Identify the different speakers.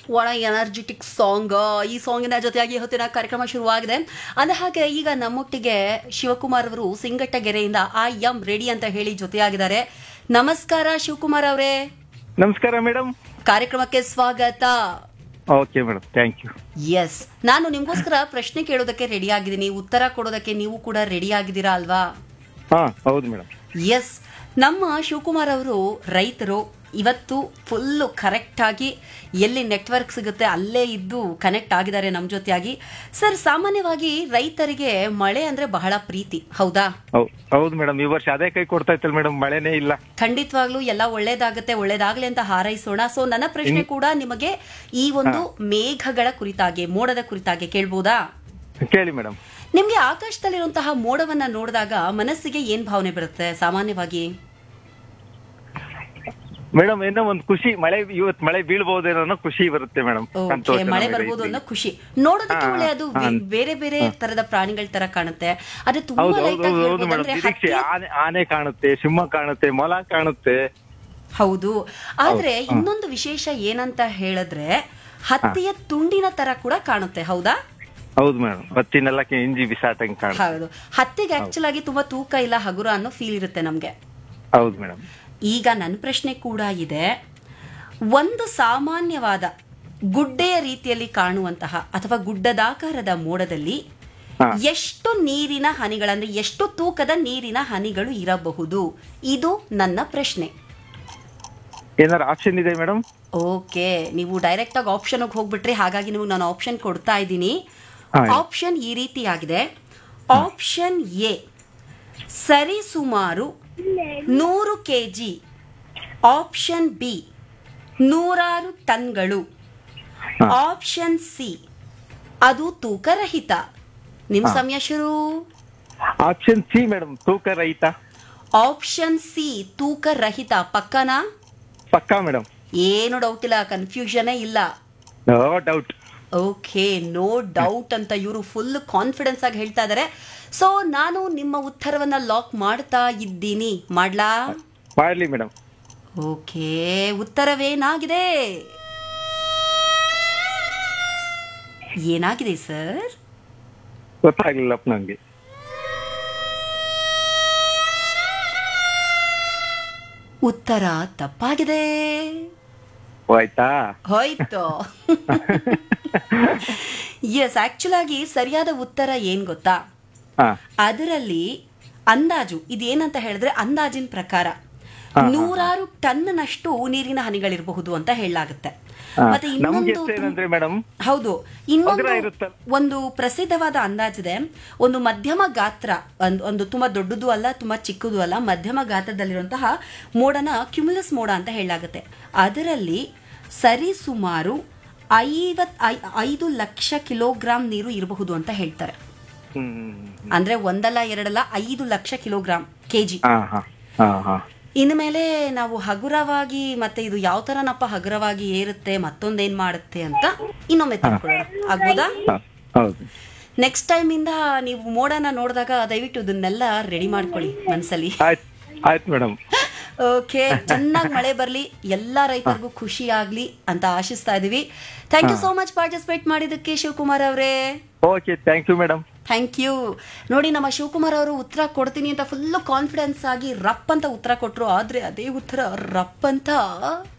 Speaker 1: ಒಳ energetic song ಈ ಸಾಂಗಿನ ಜೊತೆಯಾಗಿ ಹೊತ್ತಿನ ಕಾರ್ಯಕ್ರಮ ಶುರುವಾಗಿದೆ ಅಂದ ಹಾಗೆ ಈಗ ನಮ್ಮೊಟ್ಟಿಗೆ ಶಿವಕುಮಾರ್ ಅವರು ಸಿಂಗಟ್ಟಗೆರೆಯಿಂದ ಐ ಎಂ ರೆಡಿ ಅಂತ ಹೇಳಿ ಜೊತೆಯಾಗಿದ್ದಾರೆ ನಮಸ್ಕಾರ ಶಿವಕುಮಾರ್ ಅವರೇ
Speaker 2: ನಮಸ್ಕಾರ ಮೇಡಮ್
Speaker 1: ಕಾರ್ಯಕ್ರಮಕ್ಕೆ ಸ್ವಾಗತ
Speaker 2: okay madam thank you
Speaker 1: yes ನಾನು ನಿಮ್ಗೋಸ್ಕರ ಪ್ರಶ್ನೆ ಕೇಳೋದಕ್ಕೆ ರೆಡಿ ಆಗಿದ್ದೀನಿ ಉತ್ತರ ಕೊಡೋದಕ್ಕೆ ನೀವು ಕೂಡ ರೆಡಿ ಆಗಿದ್ದೀರಾ ಅಲ್ವಾ
Speaker 2: ಹಾ ಹೌದು ಮೇಡಮ್
Speaker 1: ಎಸ್ ನಮ್ಮ ಶಿವಕುಮಾರ್ ಅವರು ರೈತರು ಇವತ್ತು ಫುಲ್ಲು ಕರೆಕ್ಟ್ ಆಗಿ ಎಲ್ಲಿ ನೆಟ್ವರ್ಕ್ ಸಿಗುತ್ತೆ ಅಲ್ಲೇ ಇದ್ದು ಕನೆಕ್ಟ್ ಆಗಿದ್ದಾರೆ ನಮ್ಮ ಜೊತೆಯಾಗಿ ಸರ್ ಸಾಮಾನ್ಯವಾಗಿ ರೈತರಿಗೆ ಮಳೆ ಅಂದ್ರೆ ಬಹಳ ಪ್ರೀತಿ ಹೌದಾ
Speaker 2: ಹೌದು ಮೇಡಮ್ ಈ ವರ್ಷ ಅದೇ ಕೈ ಕೊಡ್ತಾ ಇತ್ತಲ್ಲ ಮೇಡಮ್ ಮಳೆನೇ ಇಲ್ಲ
Speaker 1: ಖಂಡಿತವಾಗ್ಲೂ ಎಲ್ಲ ಒಳ್ಳೇದಾಗುತ್ತೆ ಒಳ್ಳೇದಾಗ್ಲಿ ಅಂತ ಹಾರೈಸೋಣ ಸೊ ನನ್ನ ಪ್ರಶ್ನೆ ಕೂಡ ನಿಮಗೆ ಈ ಒಂದು ಮೇಘಗಳ ಕುರಿತಾಗಿ ಮೋಡದ ಕುರಿತಾಗಿ ಕೇಳ್ಬೋದಾ
Speaker 2: ಕೇಳಿ ಮೇಡಮ್
Speaker 1: ನಿಮ್ಗೆ ಆಕಾಶದಲ್ಲಿರುವಂತಹ ಮೋಡವನ್ನ ನೋಡಿದಾಗ ಮನಸ್ಸಿಗೆ ಏನ್ ಭಾವನೆ ಬರುತ್ತೆ ಸಾಮಾನ್ಯವಾಗಿ
Speaker 2: ಮೇಡಮ್ ಏನೋ ಒಂದು ಖುಷಿ ಮಳೆ ಇವತ್ತು ಮಳೆ ಬೀಳ್ಬಹುದೇನೋ ಅನ್ನೋ ಖುಷಿ ಬರುತ್ತೆ ಮೇಡಮ್
Speaker 1: ಓಕೆ ಮಳೆ ಬರ್ಬೋದು ಅನ್ನೋ ಖುಷಿ ನೋಡೋದಕ್ಕೆ
Speaker 2: ಹಾ,
Speaker 1: ಒಳ್ಳೆ ಅದು
Speaker 2: ಹಾ.
Speaker 1: ವಿ- ಬೇರೆ ಬೇರೆ ತರದ ಪ್ರಾಣಿಗಳ ತರ ಕಾಣುತ್ತೆ ಅದೇ ತುಂಬಾ
Speaker 2: ಹೌದು
Speaker 1: ಲೈಟ್
Speaker 2: ಹೌದು
Speaker 1: ಆಗಿ
Speaker 2: ಹೌದು ಮೇಡಮ್
Speaker 1: ಹೇಳ್ಬೋದಂದ್ರೆ
Speaker 2: ನಿರೀಕ್ಷೆ
Speaker 1: ಹತ್ತಿಯ-
Speaker 2: ಆನೆ ಆನೆ ಕಾಣುತ್ತೆ ಸಿಂಹ ಕಾಣುತ್ತೆ ಮೊಲ ಕಾಣುತ್ತೆ
Speaker 1: ಹೌದು ಆದ್ರೆ ಇನ್ನೊಂದು ವಿಶೇಷ ಏನಂತ ಹೇಳಿದ್ರೆ ಹತ್ತಿಯ ತುಂಡಿನ ತರ ಕೂಡ ಕಾಣುತ್ತೆ ಹೌದಾ
Speaker 2: ಹೌದು ಮೇಡಮ್ ಬತ್ತಿನೆಲ್ಲ ಇಂಜಿ ಬಿಸಾಟಂಗ್ ಕಾಣುತ್ತೆ
Speaker 1: ಹೌದು ಹತ್ತಿಗೆ ಆಕ್ಚುಲ್ ಆಗಿ ತುಂಬಾ ತೂಕ ಇಲ್ಲ ಹಗುರ ಅನ್ನೋ ಫೀಲ್ ಇರುತ್ತೆ ನಮ್ಗೆ
Speaker 2: ಹೌದು ಮೇಡಮ್
Speaker 1: ಈಗ ನನ್ನ ಪ್ರಶ್ನೆ ಕೂಡ ಇದೆ ಒಂದು ಸಾಮಾನ್ಯವಾದ ಗುಡ್ಡೆಯ ರೀತಿಯಲ್ಲಿ ಕಾಣುವಂತಹ ಅಥವಾ ಗುಡ್ಡದಾಕಾರದ ಮೋಡದಲ್ಲಿ
Speaker 2: ಹಾ.
Speaker 1: ಎಷ್ಟು ನೀರಿನ ಹನಿಗಳಂದ್ರೆ ಎಷ್ಟು ತೂಕದ ನೀರಿನ ಹನಿಗಳು ಇರಬಹುದು ಇದು ನನ್ನ ಪ್ರಶ್ನೆ
Speaker 2: ಏನಾರು ಆಪ್ಷನ್ ಇದೆ ಮೇಡಮ್
Speaker 1: ಓಕೆ ನೀವು ಡೈರೆಕ್ಟ್ ಆಗಿ ಆಪ್ಷನ್ ಹೋಗ್ಬಿಟ್ರಿ ಹಾಗಾಗಿ ನಿಮಗೆ ನಾನು ಆಪ್ಷನ್ ಕೊಡ್ತಾ ಇದ್ದೀನಿ
Speaker 2: ಹಾ.
Speaker 1: ಆಪ್ಷನ್ ಈ ರೀತಿಯಾಗಿದೆ ಆಪ್ಷನ್ ಎ ಸರಿಸುಮಾರು ನೂರು ಕೆ ಜಿ ಆಪ್ಷನ್ ಬಿ ನೂರಾರು ಟನ್ಗಳು
Speaker 2: ಹಾ.
Speaker 1: ಆಪ್ಷನ್ ಸಿ ಅದು ತೂಕರಹಿತ ನಿಮ್ಮ ಸಮಯ ಶುರು
Speaker 2: ಆಪ್ಷನ್ ಸಿ ಮೇಡಮ್ ತೂಕ ರಹಿತ
Speaker 1: ಆಪ್ಷನ್ ಸಿ ತೂಕರಹಿತ ಪಕ್ಕನಾ
Speaker 2: ಪಕ್ಕಾ ಮೇಡಮ್
Speaker 1: ಏನು ಡೌಟ್ ಇಲ್ಲ ಕನ್ಫ್ಯೂಷನೇ ಇಲ್ಲ
Speaker 2: no doubt
Speaker 1: okay no doubt ಅಂತ ಇವರು ಫುಲ್ ಕಾನ್ಫಿಡೆನ್ಸ್ ಆಗಿ ಹೇಳ್ತಾ ಇದ್ದಾರೆ ಸೊ ನಾನು ನಿಮ್ಮ ಉತ್ತರವನ್ನ ಲಾಕ್ ಮಾಡ್ತಾ ಇದ್ದೀನಿ ಮಾಡ್ಲಾ
Speaker 2: ಮಾಡ್ಲಿ ಮೇಡಮ್
Speaker 1: ಓಕೆ ಉತ್ತರವೇನಾಗಿದೆ ಏನಾಗಿದೆ ಸರ್
Speaker 2: ಗೊತ್ತಾಗ್ಲಿಲ್ಲಪ್ಪ ನಂಗೆ
Speaker 1: ಉತ್ತರ ತಪ್ಪಾಗಿದೆ
Speaker 2: ಹೋಯ್ತಾ
Speaker 1: ಹೋಯ್ತು ಎಸ್ ಆಕ್ಚುಲ್ ಆಗಿ ಸರಿಯಾದ ಉತ್ತರ ಏನ್ ಗೊತ್ತಾ
Speaker 2: ಹಾ
Speaker 1: ಅದರಲ್ಲಿ ಅಂದಾಜು ಇದೇನಂತ ಹೇಳಿದ್ರೆ ಅಂದಾಜಿನ ಪ್ರಕಾರ
Speaker 2: ಹಾ,
Speaker 1: ನೂರಾರು ಟನ್ನಷ್ಟು ನೀರಿನ ಹನಿಗಳಿರಬಹುದು ಅಂತ ಹೇಳಲಾಗುತ್ತೆ
Speaker 2: ಹಾ.
Speaker 1: ಮತ್ತೆ
Speaker 2: ನಮ್ಗೆ
Speaker 1: ಇನ್ನೊಂದು
Speaker 2: ಎಷ್ಟು ಏನಂದ್ರೆ ಮೇಡಮ್
Speaker 1: ಹೌದು ಇನ್ನೊಂದು
Speaker 2: ಹಗುರ ಇರುತ್ತಲ್ಲ?
Speaker 1: ಒಂದು ಪ್ರಸಿದ್ಧವಾದ ಅಂದಾಜಿದೆ ಒಂದು ಮಧ್ಯಮ ಗಾತ್ರ ಒಂದು ಒಂದು ತುಂಬಾ ದೊಡ್ಡದು ಅಲ್ಲ ತುಂಬಾ ಚಿಕ್ಕದು ಅಲ್ಲ ಮಧ್ಯಮ ಗಾತ್ರದಲ್ಲಿರುವಂತಹ ಮೋಡನ ಕ್ಯುಮುಲಸ್ ಮೋಡ ಅಂತ ಹೇಳಲಾಗುತ್ತೆ ಅದರಲ್ಲಿ ಸರಿಸುಮಾರು ಐವತ್ ಐ- ಐದು ಲಕ್ಷ ಕಿಲೋಗ್ರಾಂ ನೀರು ಇರಬಹುದು ಅಂತ ಹೇಳ್ತಾರೆ
Speaker 2: ಹ್ಮ್
Speaker 1: ಅಂದ್ರೆ ಒಂದಲ್ಲ ಎರಡಲ್ಲ ಐದು ಲಕ್ಷ ಕಿಲೋಗ್ರಾಂ ಕೆಜಿ
Speaker 2: ಹಾ ಹಾ ಹಾ ಹಾ
Speaker 1: ಇನ್ಮೇಲೆ ನಾವು ಹಗುರವಾಗಿ ಮತ್ತೆ ಇದು ಯಾವ ತರನಪ್ಪ ಹಗುರವಾಗಿ ಏರುತ್ತೆ ಮತ್ತೊಂದೇನ್ ಮಾಡುತ್ತೆ ಅಂತ ಇನ್ನೊಮ್ಮೆ ತಿಳ್ಕೊಳ್ಳೋಣ ಆಗ್ಬೋದಾ
Speaker 2: ಹಾ, ಹೌದು
Speaker 1: ನೆಕ್ಸ್ಟ್ ಟೈಮ್ ಇಂದ ನೀವು ಮೋಡನ ನೋಡಿದಾಗ ದಯವಿಟ್ಟು ಇದನ್ನೆಲ್ಲ ರೆಡಿ ಮಾಡ್ಕೊಳ್ಳಿ ಮನ್ಸಲ್ಲಿ
Speaker 2: ಆಯ್ತು ಆಯ್ತು ಮೇಡಮ್
Speaker 1: ಓಕೆ ಚೆನ್ನಾಗಿ ಮಳೆ ಬರ್ಲಿ ಎಲ್ಲಾ ರೈತರಿಗೂ ಖುಷಿ ಆಗ್ಲಿ ಅಂತ ಆಶಿಸ್ತಾ ಇದೀವಿ thank you so much participate ಮಾಡಿದ್ದಕ್ಕೆ ಶಿವಕುಮಾರ್ ಅವರೇ
Speaker 2: okay thank you madam
Speaker 1: thank you ನೋಡಿ ನಮ್ಮ ಶಿವಕುಮಾರ್ ಅವರು ಉತ್ತರ ಕೊಡ್ತೀನಿ ಅಂತ ಫುಲ್ ಕಾನ್ಫಿಡೆನ್ಸ್ ಆಗಿ ರಪ್ ಅಂತ ಉತ್ತರ ಕೊಟ್ರು ಆದ್ರೆ ಅದೇ ಉತ್ತರ ರಪ್ ಅಂತ